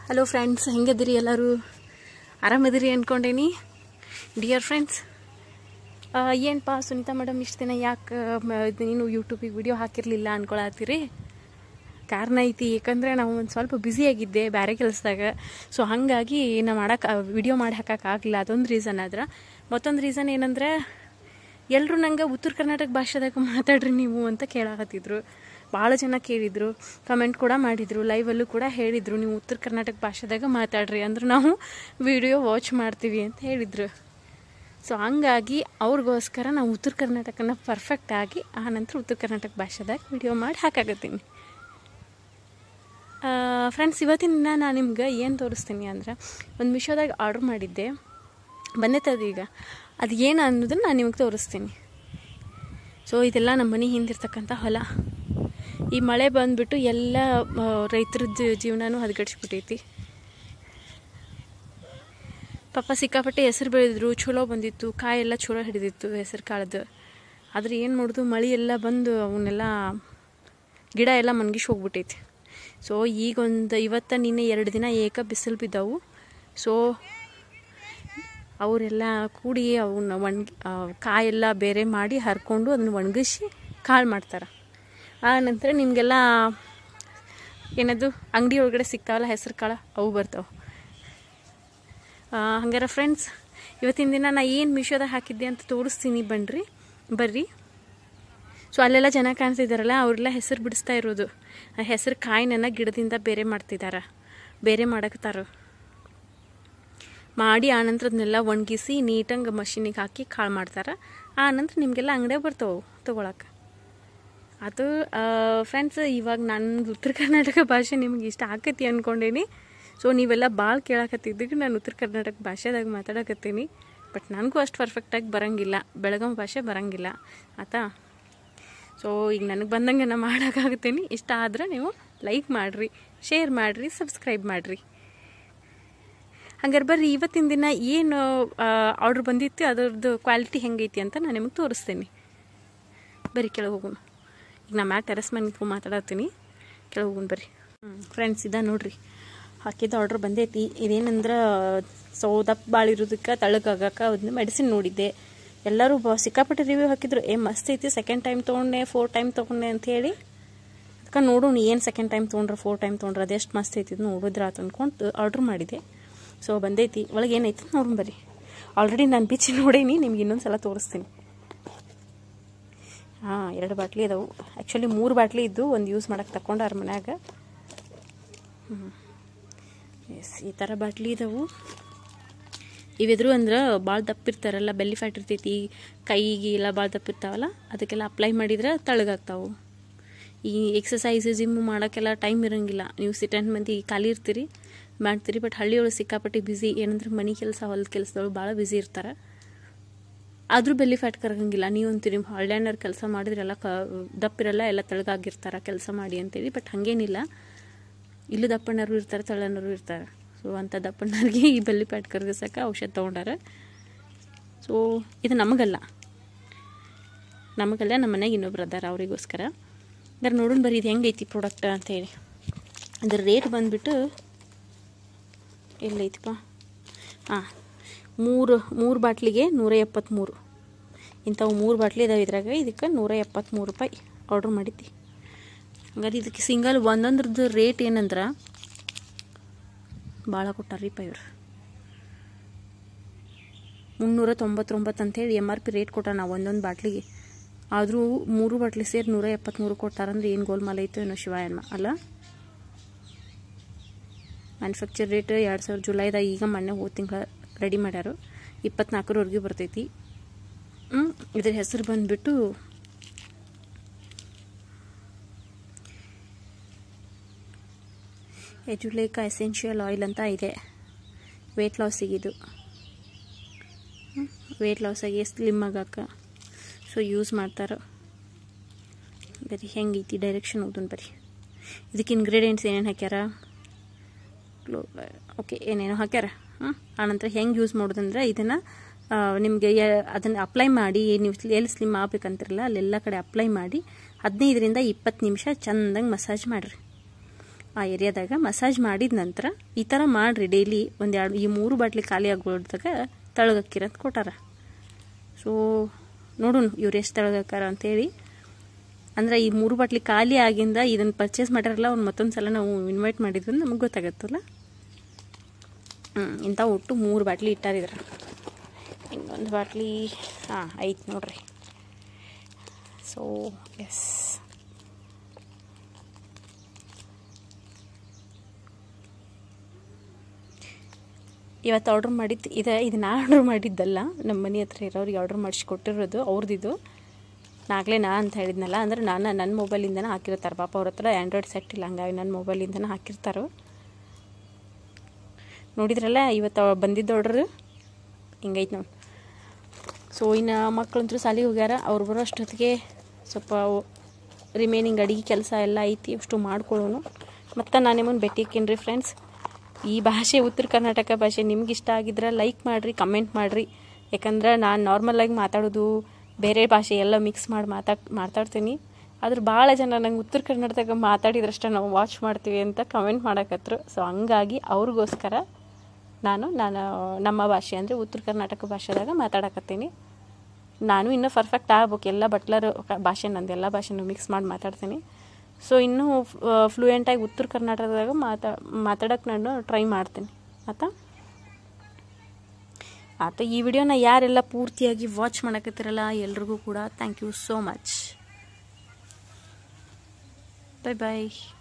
hello friends ಹೆಂಗದಿರಿ ಎಲ್ಲರೂ ಆರಾಮದಿರಿ ಅಂದ್ಕೊಂಡೇನಿ dear friends ಏನಪ್ಪ Sunita madam ಇಷ್ಟು ದಿನ ಯಾಕೆ ನೀನು ಯೂಟ್ಯೂಬಿಗೆ ವಿಡಿಯೋ ಹಾಕಿರಲಿಲ್ಲ ಅಂದ್ಕೊಳತ್ತೀರಿ ಕಾರಣ ಐತಿ ಯಾಕಂದರೆ ನಾವು ಒಂದು ಸ್ವಲ್ಪ ಬ್ಯುಸಿಯಾಗಿದ್ದೆ ಬೇರೆ ಕೆಲಸದಾಗ ಸೊ ಹಾಗಾಗಿ ನಾ ಮಾಡಕ್ಕೆ ವಿಡಿಯೋ ಮಾಡಿ ಹಾಕೋಕ್ಕಾಗಲಿಲ್ಲ ಅದೊಂದು ರೀಸನ್ ಆದ್ರೆ ಮತ್ತೊಂದು ರೀಸನ್ ಏನಂದ್ರೆ ಎಲ್ಲರೂ ನಂಗೆ ಉತ್ತರ ಕರ್ನಾಟಕ ಭಾಷೆದಾಗ ಮಾತಾಡ್ರಿ ನೀವು ಅಂತ ಕೇಳಾಕತ್ತಿದ್ರು ಭಾಳ ಜನ ಕೇಳಿದ್ರು ಕಮೆಂಟ್ ಕೂಡ ಮಾಡಿದರು ಲೈವಲ್ಲೂ ಕೂಡ ಹೇಳಿದರು ನೀವು ಉತ್ತರ ಕರ್ನಾಟಕ ಭಾಷೆದಾಗ ಮಾತಾಡ್ರಿ ಅಂದ್ರೆ ನಾವು ವಿಡಿಯೋ ವಾಚ್ ಮಾಡ್ತೀವಿ ಅಂತ ಹೇಳಿದರು ಸೊ ಹಂಗಾಗಿ ಅವ್ರಿಗೋಸ್ಕರ ನಾವು ಉತ್ತರ ಕರ್ನಾಟಕನ ಪರ್ಫೆಕ್ಟಾಗಿ ಆ ನಂತರ ಉತ್ತರ ಕರ್ನಾಟಕ ಭಾಷೆದಾಗ ವಿಡಿಯೋ ಮಾಡಿ ಹಾಕಾಕತ್ತೀನಿ ಫ್ರೆಂಡ್ಸ್ ಇವತ್ತಿನ ನಾನು ನಿಮ್ಗೆ ಏನು ತೋರಿಸ್ತೀನಿ ಅಂದ್ರೆ ಒಂದು ಮಿಶೋದಾಗ ಆರ್ಡ್ರ್ ಮಾಡಿದ್ದೆ ಬಂದೈತದ ಈಗ ಅದು ಏನು ಅನ್ನೋದನ್ನು ನಾನು ನಿಮಗೆ ತೋರಿಸ್ತೀನಿ ಸೊ ಇದೆಲ್ಲ ನಮ್ಮ ಮನೆ ಹಿಂದಿರ್ತಕ್ಕಂಥ ಹೊಲ ಈ ಮಳೆ ಬಂದುಬಿಟ್ಟು ಎಲ್ಲ ರೈತರದ್ದು ಜೀವನನೂ ಹದಗೆಡ್ಸ್ಬಿಟ್ಟೈತಿ ಪಾಪ ಸಿಕ್ಕಾಪಟ್ಟೆ ಹೆಸರು ಬೆಳೆದಿದ್ರು ಚಲೋ ಬಂದಿತ್ತು ಕಾಯೆಲ್ಲ ಚಲೋ ಹಿಡಿದಿತ್ತು ಹೆಸರು ಕಾಳದ್ದು ಆದರೆ ಏನು ಮಾಡೋದು ಮಳೆ ಎಲ್ಲ ಬಂದು ಅವನ್ನೆಲ್ಲ ಗಿಡ ಎಲ್ಲ ಮನ್ಗಿಸಿ ಹೋಗ್ಬಿಟ್ಟೈತಿ ಸೊ ಈಗ ಒಂದು ಇವತ್ತು ನಿನ್ನೆ ಎರಡು ದಿನ ಏಕ ಬಿಸಿಲು ಬಿದ್ದವು ಸೊ ಅವರೆಲ್ಲ ಕೂಡಿ ಅವನ್ನ ಒಣಗಿ ಕಾಯೆಲ್ಲ ಬೇರೆ ಮಾಡಿ ಹರ್ಕೊಂಡು ಅದನ್ನು ಒಣಗಿಸಿ ಕಾಳು ಮಾಡ್ತಾರೆ ಆ ನಂತರ ನಿಮಗೆಲ್ಲ ಏನದು ಅಂಗಡಿ ಒಳಗಡೆ ಸಿಗ್ತಾವಲ್ಲ ಹೆಸರು ಕಾಳು ಅವು ಬರ್ತಾವೆ ಹಂಗಾರೆ ಫ್ರೆಂಡ್ಸ್ ಇವತ್ತಿನ ದಿನ ನಾ ಏನು ಮೀಶೋದಾಗ ಹಾಕಿದ್ದೆ ಅಂತ ತೋರಿಸ್ತೀನಿ ಬನ್ನಿರಿ ಬರ್ರಿ ಸೊ ಅಲ್ಲೆಲ್ಲ ಜನ ಕಾಣ್ತಿದ್ದಾರಲ್ಲ ಅವರೆಲ್ಲ ಹೆಸರು ಬಿಡಿಸ್ತಾ ಇರೋದು ಆ ಹೆಸರು ಕಾಯಿನ ಗಿಡದಿಂದ ಬೇರೆ ಮಾಡ್ತಿದ್ದಾರೆ ಬೇರೆ ಮಾಡಕ್ತಾರ ಮಾಡಿ ಆನಂತರ ಅದನ್ನೆಲ್ಲ ಒಣಗಿಸಿ ನೀಟಂಗೆ ಮಷಿನಿಗೆ ಹಾಕಿ ಕಾಳು ಮಾಡ್ತಾರೆ ಆ ನಂತರ ನಿಮಗೆಲ್ಲ ಅಂಗಡಿಯಾಗ ಬರ್ತಾವೆ ತೊಗೊಳಕ್ಕೆ ಅದು ಫ್ರೆಂಡ್ಸ್ ಇವಾಗ ನನ್ನ ಉತ್ತರ ಕರ್ನಾಟಕ ಭಾಷೆ ನಿಮ್ಗೆ ಇಷ್ಟ ಆಕತಿ ಅಂದ್ಕೊಂಡೇನಿ ಸೊ ನೀವೆಲ್ಲ ಭಾಳ ಕೇಳಕತ್ತಿದ್ದಕ್ಕೆ ನಾನು ಉತ್ತರ ಕರ್ನಾಟಕ ಭಾಷೆದಾಗ ಮಾತಾಡಕತ್ತೀನಿ ಬಟ್ ನನಗೂ ಅಷ್ಟು ಪರ್ಫೆಕ್ಟಾಗಿ ಬರೋಂಗಿಲ್ಲ ಬೆಳಗಾವಿ ಭಾಷೆ ಬರೋಂಗಿಲ್ಲ ಆತಾ ಸೊ ಈಗ ನನಗೆ ಬಂದಂಗೆ ನಾನು ಮಾಡೋಕ್ಕಾಗುತ್ತೀನಿ ಇಷ್ಟ ಆದರೆ ನೀವು ಲೈಕ್ ಮಾಡಿರಿ ಶೇರ್ ಮಾಡಿರಿ ಸಬ್ಸ್ಕ್ರೈಬ್ ಮಾಡಿರಿ ಹಂಗಾರೆ ಬರ್ರಿ ಇವತ್ತಿನ ದಿನ ಏನು ಆರ್ಡ್ರ್ ಬಂದಿತ್ತು ಅದರದ್ದು ಕ್ವಾಲಿಟಿ ಹೆಂಗೈತಿ ಅಂತ ನಾನು ನಿಮಗೆ ತೋರಿಸ್ತೀನಿ ಬರ್ರಿ ಕೆಳಗೆ ಹೋಗೋಣ ಈಗ ನಾ ಮ್ಯಾಲೆ ಟೆರಸ್ ಮೇಲೆ ನಿಂತ್ಕೊಂಡು ಮಾತಾಡತ್ತೀನಿ ಕೆಳಗೆ ಹೋಗೋಣ ಬರ್ರಿ ಹ್ಞೂ ಫ್ರೆಂಡ್ಸ್ ಇದ ನೋಡ್ರಿ ಹಾಕಿದ ಆರ್ಡ್ರ್ ಬಂದೈತಿ ಇದೇನಂದ್ರೆ ಸೊ ದಪ್ಪ ಭಾಳ ಇರೋದಕ್ಕೆ ತಳಗಾಗಕ್ಕೆ ಅದನ್ನ ಮೆಡಿಸಿನ್ ನೋಡಿದ್ದೆ ಎಲ್ಲರೂ ಬ ಸಿಕ್ಕಾಪಟ್ಟೆ ರಿವ್ಯೂ ಹಾಕಿದ್ರು ಏ ಮಸ್ತ್ ಐತಿ ಸೆಕೆಂಡ್ ಟೈಮ್ ತೊಗೊಂಡೆ ಫೋರ್ ಟೈಮ್ ತೊಗೊಂಡೆ ಅಂಥೇಳಿ ಅದಕ್ಕೆ ನೋಡೋಣ ಏನು ಸೆಕೆಂಡ್ ಟೈಮ್ ತೊಗೊಂಡ್ರೆ ಫೋರ್ ಟೈಮ್ ತೊಗೊಂಡ್ರೆ ಅದೆಷ್ಟು ಮಸ್ತ್ ಐತಿ ಅದು ನೋಡಿದ್ರೆ ಆತು ಅಂದ್ಕೊಂಡು ಆರ್ಡ್ರ್ ಮಾಡಿದೆ ಸೊ ಬಂದೈತಿ ಒಳಗೆ ಏನೈತಿ ನೋಡೋಣ ಬರ್ರಿ ಆಲ್ರೆಡಿ ನಾನು ಬಿಚ್ಚಿ ನೋಡೀನಿ ನಿಮ್ಗೆ ಇನ್ನೊಂದು ಸಲ ತೋರಿಸ್ತೀನಿ ಹಾಂ ಎರಡು ಬಾಟ್ಲಿ ಇದಾವೆ ಆ್ಯಕ್ಚುಲಿ ಮೂರು ಬಾಟ್ಲಿ ಇದ್ದು ಒಂದು ಯೂಸ್ ಮಾಡಕ್ಕೆ ತಗೊಂಡಾರ ಮನ್ಯಾಗ ಹ್ಞೂ ಎಸ್ ಈ ಥರ ಬಾಟ್ಲಿ ಇದಾವೆ ಇವೆದ್ರು ಅಂದ್ರೆ ಭಾಳ ದಪ್ಪಿರ್ತಾರಲ್ಲ ಬೆಲ್ಲಿ ಫ್ಯಾಟ್ ಇರ್ತೈತಿ ಕೈಗೆ ಎಲ್ಲ ಭಾಳ ದಪ್ಪಿರ್ತಾವಲ್ಲ ಅದಕ್ಕೆಲ್ಲ ಅಪ್ಲೈ ಮಾಡಿದ್ರೆ ತಳಗಾಗ್ತಾವೆ ಈ ಎಕ್ಸಸೈಸ್ ಜಿಮ್ಮು ಮಾಡೋಕ್ಕೆಲ್ಲ ಟೈಮ್ ಇರೋಂಗಿಲ್ಲ ನೀವು ಸಿಟೆಂಟ್ ಮಂದಿ ಖಾಲಿ ಇರ್ತೀರಿ ಮಾಡ್ತೀರಿ ಬಟ್ ಹಳ್ಳಿಯೊಳಗೆ ಸಿಕ್ಕಾಪಟ್ಟೆ ಬ್ಯುಸಿ ಏನಂದ್ರೆ ಮನೆ ಕೆಲಸ ಹೊಲದ ಕೆಲಸದೊಳಗೆ ಭಾಳ ಬ್ಯುಸಿ ಇರ್ತಾರೆ ಆದರೂ ಬೆಲ್ಲಿ ಫ್ಯಾಟ್ ಕರಗಂಗಿಲ್ಲ ನೀವು ಅಂತೀರಿ ಹಳ್ಳ್ಯಾನವ್ರು ಕೆಲಸ ಮಾಡಿದ್ರೆಲ್ಲ ಕ ದಪ್ಪಿರಲ್ಲ ಎಲ್ಲ ತಳಗಾಗಿರ್ತಾರೆ ಕೆಲಸ ಮಾಡಿ ಅಂತೇಳಿ ಬಟ್ ಹಾಗೇನಿಲ್ಲ ಇಲ್ಲೂ ದಪ್ಪಣ್ಣರು ಇರ್ತಾರೆ ತಳ್ಳನರು ಇರ್ತಾರೆ ಸೊ ಅಂಥ ದಪ್ಪಣ್ಣರಿಗೆ ಈ ಬೆಲ್ಲಿ ಫ್ಯಾಟ್ ಕರಗಿಸೋಕೆ ಔಷಧ ತೊಗೊಂಡಾರ ಸೊ ಇದು ನಮಗಲ್ಲ ನಮಗಲ್ಲ ನಮ್ಮ ಮನೆಗೆ ಇನ್ನೊಬ್ರು ಅದಾರ ಅವರಿಗೋಸ್ಕರ ಅಂದ್ರೆ ನೋಡೋಣ ಬರೀ ಇದು ಹೆಂಗೈತಿ ಪ್ರಾಡಕ್ಟ್ ಅಂತೇಳಿ ಅದ್ರ ರೇಟ್ ಬಂದುಬಿಟ್ಟು ಎಲ್ಲೈತಿಪ್ಪ ಹಾಂ ಮೂರು ಮೂರು ಬಾಟ್ಲಿಗೆ ನೂರ ಎಪ್ಪತ್ತ್ಮೂರು ಇಂಥವು ಮೂರು ಬಾಟ್ಲಿ ಇದಾವೆ ಇದ್ರಾಗ ಇದಕ್ಕೆ ನೂರ ಎಪ್ಪತ್ತ್ಮೂರು ರೂಪಾಯಿ ಆರ್ಡ್ರ್ ಮಾಡಿದ್ದಿ ಹಂಗಾರೆ ಇದಕ್ಕೆ ಸಿಂಗಲ್ ಒಂದೊಂದ್ರದ್ದು ರೇಟ್ ಏನಂದ್ರೆ ಭಾಳ ಕೊಟ್ಟಾರೀಪ ಇವ್ರು ಮುನ್ನೂರ ತೊಂಬತ್ತೊಂಬತ್ತು ಅಂತೇಳಿ ಎಮ್ ಆರ್ ಪಿ ರೇಟ್ ಕೊಟ್ಟ ನಾವು ಒಂದೊಂದು ಬಾಟ್ಲಿಗೆ ಆದರೂ ಮೂರು ಬಾಟ್ಲಿ ಸೇರಿ ನೂರ ಎಪ್ಪತ್ತ್ಮೂರು ಕೊಟ್ಟಾರಂದ್ರೆ ಏನು ಗೋಲ್ಮಾಲ ಐತೋ ಏನೋ ಶಿವಾಯನ್ಮ ಅಲ್ಲ ಮ್ಯಾನುಫ್ಯಾಕ್ಚರ್ ರೇಟ್ ಎರಡು ಸಾವಿರ ಜುಲೈದಾಗ ಈಗ ಮೊನ್ನೆ ಹೋದ ತಿಂಗಳ ರೆಡಿ ಮಾಡ್ಯಾರು ಇಪ್ಪತ್ನಾಲ್ಕರವರೆಗೆ ಬರ್ತೈತಿ ಹ್ಞೂ ಇದ್ರ ಹೆಸರು ಬಂದುಬಿಟ್ಟು ಎಜುಲೇಕಾ ಎಸೆನ್ಷಿಯಲ್ ಆಯಿಲ್ ಅಂತ ಇದೆ ವೆಯ್ಟ್ ಲಾಸಿಗಿದು ವೆಯ್ಟ್ ಲಾಸಾಗಿ ಸ್ಲಿಮ್ ಆಗಕ್ಕೆ ಸೊ ಯೂಸ್ ಮಾಡ್ತಾರೆ ಬರೀ ಹೆಂಗೈತಿ ಡೈರೆಕ್ಷನ್ ಓದೋಣ ಬರೀ ಇದಕ್ಕೆ ಇಂಗ್ರೀಡಿಯೆಂಟ್ಸ್ ಏನೇನು ಹಾಕ್ಯಾರ ಓಕೆ ಏನೇನೋ ಹಾಕ್ಯಾರ ಹಾಂ ಆನಂತರ ಹೆಂಗೆ ಯೂಸ್ ಮಾಡೋದಂದ್ರೆ ಇದನ್ನು ನಿಮಗೆ ಅದನ್ನು ಅಪ್ಲೈ ಮಾಡಿ ನೀವು ಎಲ್ಲಿ ಸ್ಲಿಮ್ ಆಗ್ಬೇಕಂತಿರಲ್ಲ ಅಲ್ಲೆಲ್ಲ ಕಡೆ ಅಪ್ಲೈ ಮಾಡಿ ಹದಿನೈದರಿಂದ ಇಪ್ಪತ್ತು ನಿಮಿಷ ಚೆಂದಂಗೆ ಮಸಾಜ್ ಮಾಡಿರಿ ಆ ಏರಿಯಾದಾಗ ಮಸಾಜ್ ಮಾಡಿದ ನಂತರ ಈ ಥರ ಮಾಡಿರಿ ಡೈಲಿ ಒಂದು ಎರಡು ಈ ಮೂರು ಬಾಟ್ಲಿ ಖಾಲಿ ಆಗ್ಬಿಡ್ದಾಗ ತಳಗಕ್ಕಿರಂತ ಕೊಟ್ಟಾರ ಸೊ ನೋಡೋಣ ಇವ್ರು ಎಷ್ಟು ತಳಗಕ್ಕಾರ ಅಂತೇಳಿ ಅಂದ್ರೆ ಈ ಮೂರು ಬಾಟ್ಲಿ ಖಾಲಿ ಆಗಿಂದ ಇದನ್ನು ಪರ್ಚೇಸ್ ಮಾಡಿರಲ್ಲ ಅವ್ನು ಮತ್ತೊಂದು ಸಲ ನಾವು ಇನ್ವೈಟ್ ಮಾಡಿದ್ವಿ ನಮಗೆ ಗೊತ್ತಾಗತ್ತಲ್ಲ ಹ್ಞೂ ಇಂಥ ಒಟ್ಟು ಮೂರು ಬಾಟ್ಲಿ ಇಟ್ಟಾರಿದ್ರ ಇನ್ನೊಂದು ಬಾಟ್ಲಿ ಹಾಂ ಐತೆ ನೋಡ್ರಿ ಸೊ ಎಸ್ ಇವತ್ತು ಆರ್ಡ್ರ್ ಮಾಡಿದ್ದು ಇದೆ ಇದು ನಾ ಆರ್ಡ್ರ್ ಮಾಡಿದ್ದಲ್ಲ ನಮ್ಮ ಮನೆ ಹತ್ರ ಇರೋರಿಗೆ ಆರ್ಡ್ರ್ ಮಾಡಿಸಿ ಕೊಟ್ಟಿರೋದು ಅವ್ರದ್ದಿದ್ದು ನಾಗಲೇ ನಾ ಅಂತ ಹೇಳಿದ್ನಲ್ಲ ಅಂದ್ರೆ ನಾನು ನನ್ನ ಮೊಬೈಲಿಂದನೇ ಹಾಕಿರ್ತಾರೆ ಪಾಪ ಅವ್ರ ಹತ್ರ ಆ್ಯಂಡ್ರಾಯ್ಡ್ ಸೆಟ್ ಇಲ್ಲ ಹಂಗಾಗಿ ನನ್ನ ಮೊಬೈಲಿಂದನೇ ಹಾಕಿರ್ತಾರೆ ನೋಡಿದ್ರಲ್ಲ ಇವತ್ತು ಬಂದಿದ್ದು ಆರ್ಡ್ರ್ ಹಿಂಗೈತೆ ನೋಡಿ ಸೊ ಇನ್ನು ಮಕ್ಕಳಂತೂ ಸಾಲಿಗೆ ಹೋಗ್ಯಾರ ಅವ್ರು ಬರೋ ಅಷ್ಟೊತ್ತಿಗೆ ಸ್ವಲ್ಪ ರಿಮೈನಿಂಗ್ ಅಡಿಗೆ ಕೆಲಸ ಎಲ್ಲ ಐತಿ ಅಷ್ಟು ಮಾಡ್ಕೊಳ್ಳೋಣ ಮತ್ತು ನಾನು ನಿಮ್ಮನ್ನು ಭೇಟಿಕ್ಕೇನ್ರಿ ಫ್ರೆಂಡ್ಸ್ ಈ ಭಾಷೆ ಉತ್ತರ ಕರ್ನಾಟಕ ಭಾಷೆ ನಿಮ್ಗೆ ಇಷ್ಟ ಆಗಿದ್ರೆ ಲೈಕ್ ಮಾಡಿರಿ ಕಮೆಂಟ್ ಮಾಡಿರಿ ಯಾಕಂದ್ರೆ ನಾನು ನಾರ್ಮಲಾಗಿ ಮಾತಾಡೋದು ಬೇರೆ ಭಾಷೆ ಎಲ್ಲ ಮಿಕ್ಸ್ ಮಾಡಿ ಮಾತಾಡ್ ಮಾತಾಡ್ತೀನಿ ಆದ್ರೆ ಭಾಳ ಜನ ನಂಗೆ ಉತ್ತರ ಕನ್ನಡದಾಗ ಮಾತಾಡಿದ್ರಷ್ಟೇ ನಾವು ವಾಚ್ ಮಾಡ್ತೀವಿ ಅಂತ ಕಮೆಂಟ್ ಮಾಡಕತ್ರು ಸೊ ಹಂಗಾಗಿ ಅವ್ರಿಗೋಸ್ಕರ ನಾನು ನಾನು ನಮ್ಮ ಭಾಷೆ ಅಂದರೆ ಉತ್ತರ ಕರ್ನಾಟಕ ಭಾಷೆದಾಗ ಮಾತಾಡಕತ್ತೀನಿ ನಾನು ಇನ್ನೂ ಪರ್ಫೆಕ್ಟ್ ಆಗ್ಬೇಕು ಎಲ್ಲ ಬಟ್ಲರ್ ಭಾಷೆ ನಂದು ಎಲ್ಲ ಭಾಷೆನೂ ಮಿಕ್ಸ್ ಮಾಡಿ ಮಾತಾಡ್ತೀನಿ ಸೊ ಇನ್ನೂ ಫ್ಲೂಯೆಂಟಾಗಿ ಉತ್ತರ ಕರ್ನಾಟಕದಾಗ ಮಾತಾ ಮಾತಾಡೋಕೆ ನಾನು ಟ್ರೈ ಮಾಡ್ತೀನಿ ಆಯ್ತಾ ಆತ ಈ ವಿಡಿಯೋನ ಯಾರೆಲ್ಲ ಪೂರ್ತಿಯಾಗಿ ವಾಚ್ ಮಾಡಕತ್ತಿರಲ್ಲ ಎಲ್ರಿಗೂ ಕೂಡ thank you so much bye bye